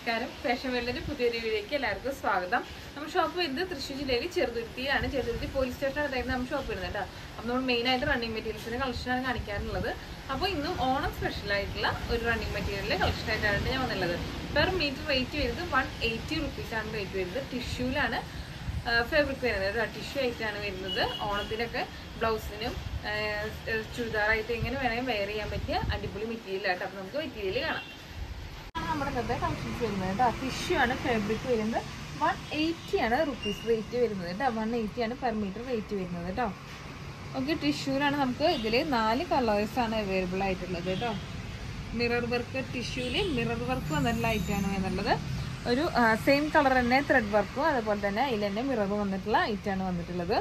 നമസ്കാരം ഫാഷൻ വേൾഡിന്റെ പുതിയൊരു വീഡിയോയ്ക്ക് എല്ലാവർക്കും സ്വാഗതം നമ്മുടെ ഷോപ്പ് വരുന്നത് തൃശ്ശൂർ ജില്ലയിൽ ചെറുതുരുത്തിയാണ് ചെറുതുരുത്തി പോലീസ് സ്റ്റേഷൻ അടുത്തായിരുന്നു നമ്മുടെ ഷോപ്പ് വരുന്നത് കേട്ടോ അപ്പോൾ നമ്മൾ മെയിൻ ആയിട്ട് റണ്ണിങ് മെറ്റീരിയൽസിന്റെ കളക്ഷനാണ് കാണിക്കാറുള്ളത് അപ്പോൾ ഇന്നും ഓണം സ്പെഷ്യൽ ആയിട്ടുള്ള ഒരു റണ്ണിങ് മെറ്റീരിയലിന്റെ കളക്ഷൻ ആയിട്ടാണ് ഞാൻ വന്നുള്ളത് പെർ മീറ്റർ റേറ്റ് വരുന്നത് വൺ എയ്റ്റി റുപ്പീസ് ആണ് റേറ്റ് വരുന്നത് ടിഷ്യൂലാണ് ഫാബ്രിക് വരുന്നത് കേട്ടോ ടിഷ്യൂ ആയിട്ടാണ് വരുന്നത് ഓണത്തിനൊക്കെ ബ്ലൗസിനും ചുരിദാറായിട്ട് എങ്ങനെ വേണമെങ്കിൽ വെയർ ചെയ്യാൻ പറ്റിയ അടിപൊളി മെറ്റീരിയൽ ആട്ടോ അപ്പോൾ നമുക്ക് മെറ്റീരിയൽ കാണാം ആണ് നമ്മുടെ ഇന്നത്തെ കളക്ഷൻസ് വരുന്നത് കേട്ടോ ടിഷ്യൂ ആണ് ഫാബ്രിക് വരുന്നത് വൺ എയ്റ്റി ആണ് റുപ്പീസ് റേറ്റ് വരുന്നത് കേട്ടോ വൺ എയ്റ്റി ആണ് പെർ മീറ്റർ റേറ്റ് വരുന്നത് കേട്ടോ ഓക്കെ ടിഷ്യൂലാണ് നമുക്ക് ഇതിൽ നാല് കളേഴ്സ് ആണ് അവൈലബിൾ ആയിട്ടുള്ളത് കേട്ടോ മിറർ വർക്ക് ടിഷ്യൂല് മിറർ വർക്ക് വന്നിട്ടുള്ള ഐറ്റാണ് എന്നുള്ളത് ഒരു സെയിം കളർ തന്നെ ത്രെഡ് വർക്കും അതുപോലെ തന്നെ അതിൽ തന്നെ മിറർ വന്നിട്ടുള്ള ഐറ്റാണ് വന്നിട്ടുള്ളത്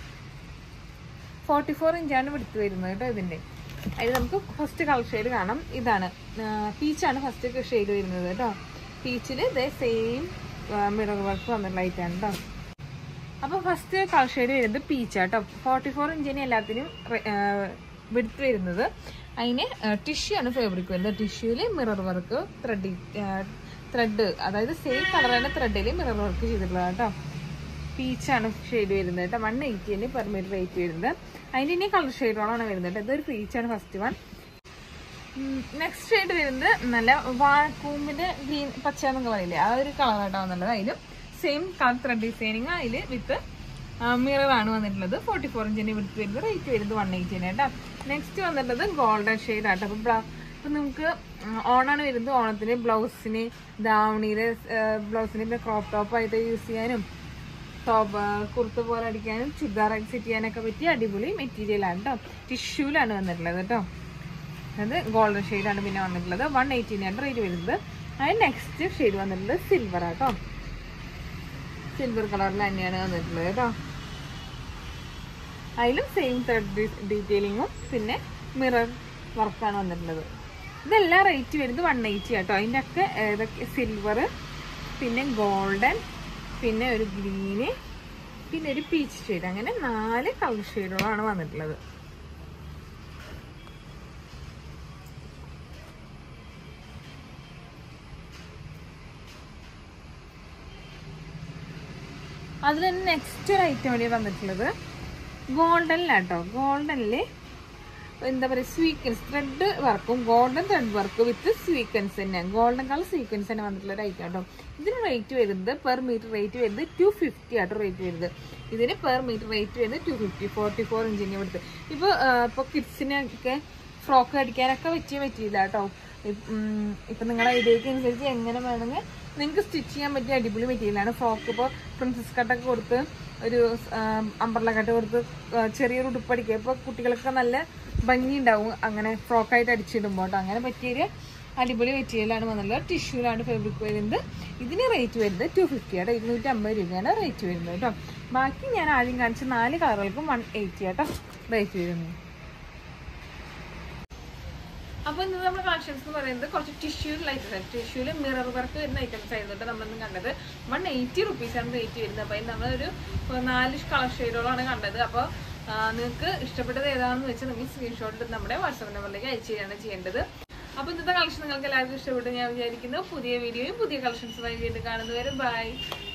ഫോർട്ടി ഫോർ ഇഞ്ചാണ് വിടുത്ത് വരുന്നത് കേട്ടോ ഇതിൻ്റെ അതിൽ നമുക്ക് ഫസ്റ്റ് കളർ ഷെയ്ഡ് കാണാം ഇതാണ് പീച്ചാണ് ഫസ്റ്റ് ഷെയ്ഡ് വരുന്നത് കേട്ടോ പീച്ചിൽ ഇതേ സെയിം മിറർ വർക്ക് വന്നിട്ടുള്ള ഐറ്റാണ് കേട്ടോ അപ്പോൾ ഫസ്റ്റ് കളർ ഷെയ്ഡ് വരുന്നത് പീച്ചാട്ടോ ഫോർട്ടി ഫോർ ഇഞ്ചിന് എല്ലാത്തിനും വിടുത്ത് വരുന്നത് അതിന് ടിഷ്യൂ ആണ് ഫാബ്രിക് വരുന്നത് ടിഷ്യൂവിൽ മിറർ വർക്ക് ത്രെഡ് ത്രെഡ് അതായത് സെയിം കളർ തന്നെ ത്രെഡിൽ മിറർ വർക്ക് ചെയ്തിട്ടുള്ളത് കേട്ടോ പീച്ചാണ് ഷെയ്ഡ് വരുന്നത് കേട്ടോ വൺ എയ്റ്റിന് പെർ മീറ്റർ റേറ്റ് വരുന്നത് അതിൻ്റെ ഇനി കളർ ഷെയ്ഡോളാണ് വരുന്നത് കേട്ടോ ഇതൊരു പീച്ചാണ് ഫസ്റ്റ് വൺ നെക്സ്റ്റ് ഷെയ്ഡ് വരുന്നത് നല്ല വാഴക്കൂമ്പിന്റെ ഗ്രീൻ പച്ച എന്നൊക്കെ പറയില്ലേ ആ ഒരു കളറായിട്ടാണ് വന്നിട്ടുള്ളത് അതിലും സെയിം കളർ ത്രെഡ് ഡിസൈനിങ് അതിൽ വിത്ത് മിറർ ആണ് വന്നിട്ടുള്ളത് ഫോർട്ടി ഫോർ ഇഞ്ചിന് വിടുത്ത് വരുന്നത് റേറ്റ് വരുന്നത് വൺ എയ്റ്റിന് കേട്ടോ നെക്സ്റ്റ് വന്നിട്ടുള്ളത് ഗോൾഡൻ ഷെയ്ഡ് ആട്ടോ അപ്പം ഇപ്പം നമുക്ക് ഓണാണ് വരുന്നത് ഓണത്തിന് ബ്ലൗസിന് ദാവണിയിലെ ബ്ലൗസിന് ക്രോപ്പ് ടോപ്പ് ആയിട്ട് യൂസ് ചെയ്യാനും ടോപ്പ് കുർത്ത പോലെ അടിക്കാനും ചുരിദാർ സെറ്റ് ചെയ്യാനൊക്കെ പറ്റിയ അടിപൊളി മെറ്റീരിയൽ ആണ് കേട്ടോ ടിഷ്യൂലാണ് വന്നിട്ടുള്ളത് കേട്ടോ അത് ഗോൾഡൻ ഷെയ്ഡാണ് പിന്നെ വന്നിട്ടുള്ളത് വൺ എയ്റ്റീനാണ് റേറ്റ് വരുന്നത് അതിന് നെക്സ്റ്റ് ഷെയ്ഡ് വന്നിട്ടുള്ളത് സിൽവർ ആട്ടോ സിൽവർ കളറിൽ തന്നെയാണ് വന്നിട്ടുള്ളത് കേട്ടോ അതിലും സെയിം ത്രെഡ് ഡീറ്റെയിലിങ്ങും പിന്നെ മിറർ വർക്കാണ് വന്നിട്ടുള്ളത് ഇതെല്ലാം റേറ്റ് വരുന്നത് വൺ എയ്റ്റി ആട്ടോ അതിൻ്റെ ഒക്കെ ഏതൊക്കെ സിൽവർ പിന്നെ ഗോൾഡൻ പിന്നെ ഒരു ഗ്രീന് പിന്നെ ഒരു പീച്ച് ഷെയ്ഡ് അങ്ങനെ നാല് കളർ ഷെയ്ഡുകളാണ് വന്നിട്ടുള്ളത് അതിൽ തന്നെ നെക്സ്റ്റ് ഒരു ഐറ്റം കൂടി വന്നിട്ടുള്ളത് ഗോൾഡനിലാട്ടോ ഗോൾഡനില് എന്താ പറയുക സ്വീക്വൻസ് ത്രെഡ് വർക്കും golden thread work with sequins തന്നെ ഗോൾഡൻ കളർ സ്വീക്വൻസ് തന്നെ വന്നിട്ടുള്ള ഒരു ഐറ്റം കേട്ടോ ഇതിന് റേറ്റ് വരുന്നത് പെർ മീറ്റർ റേറ്റ് വരുന്നത് ടു ഫിഫ്റ്റി ആട്ടോ റേറ്റ് വരുന്നത് ഇതിന് പെർ മീറ്റർ റേറ്റ് വരുന്നത് ടു ഫിഫ്റ്റി ഫോർട്ടി ഫോർ ഇഞ്ചിന് കൊടുത്ത് ഇപ്പോൾ ഇപ്പോൾ കിഡ്സിനൊക്കെ ഫ്രോക്ക് അടിക്കാനൊക്കെ പറ്റിയ പറ്റിയില്ല കേട്ടോ ഇപ്പം നിങ്ങളുടെ ഐഡിയക്ക് അനുസരിച്ച് എങ്ങനെ വേണമെങ്കിൽ നിങ്ങൾക്ക് സ്റ്റിച്ച് ചെയ്യാൻ പറ്റിയ അടിപൊളി മെറ്റീരിയലാണ് ഫ്രോക്ക് ഇപ്പോൾ പ്രിൻസസ് കട്ടൊക്കെ കൊടുത്ത് ഒരു അമ്പർല കട്ട് കൊടുത്ത് ചെറിയൊരു ഉടുപ്പടിക്കുക ഇപ്പോൾ കുട്ടികൾക്ക് നല്ല ഭംഗി ഉണ്ടാവും അങ്ങനെ ഫ്രോക്കായിട്ട് അടിച്ചിടുമ്പോൾ കേട്ടോ അങ്ങനെ പറ്റിയൊരു അടിപൊളി മെറ്റീരിയലാണ് വന്നുള്ളത് ടിഷ്യൂലാണ് ഫാബ്രിക് വരുന്നത് ഇതിന് റേറ്റ് വരുന്നത് ടു ഫിഫ്റ്റി ആട്ടോ ഇരുന്നൂറ്റി അമ്പത് രൂപയാണ് റേറ്റ് വരുന്നത് കേട്ടോ ബാക്കി ഞാൻ ആദ്യം കാണിച്ച നാല് കളറുകൾക്കും വൺ എയ്റ്റി ആട്ടോ റേറ്റ് വരുന്നത് അപ്പോൾ ഇന്ന് നമ്മുടെ കളക്ഷൻസ് എന്ന് പറയുന്നത് കുറച്ച് ടിഷ്യൂലുള്ള ഐറ്റംസ് ടിഷ്യൂല് മിറർ വർക്ക് വരുന്ന ഐറ്റംസ് ആയിരുന്നു കേട്ടോ നമ്മളിന്ന് കണ്ടത് വൺ എയ്റ്റി റുപ്പീസാണ് റേറ്റ് വരുന്നത് അപ്പോൾ നമ്മളൊരു നാല് കളർ ഷെയ്ഡുകളാണ് കണ്ടത് അപ്പോൾ നിങ്ങൾക്ക് ഇഷ്ടപ്പെട്ടത് ഏതാണെന്ന് വെച്ചാൽ നിങ്ങൾ സ്ക്രീൻഷോട്ട് എടുത്ത് നമ്മുടെ വാട്സാപ്പ് നമ്പറിലേക്ക് അയച്ചു തരികയാണ് ചെയ്യേണ്ടത് അപ്പോൾ ഇന്നത്തെ കളക്ഷൻ നിങ്ങൾക്ക് എല്ലാവർക്കും ഇഷ്ടപ്പെട്ടു ഞാൻ വിചാരിക്കുന്നു പുതിയ വീഡിയോയും പുതിയ കളക്ഷൻസുമായി വീണ്ടും കാണുന്നവരും ബൈ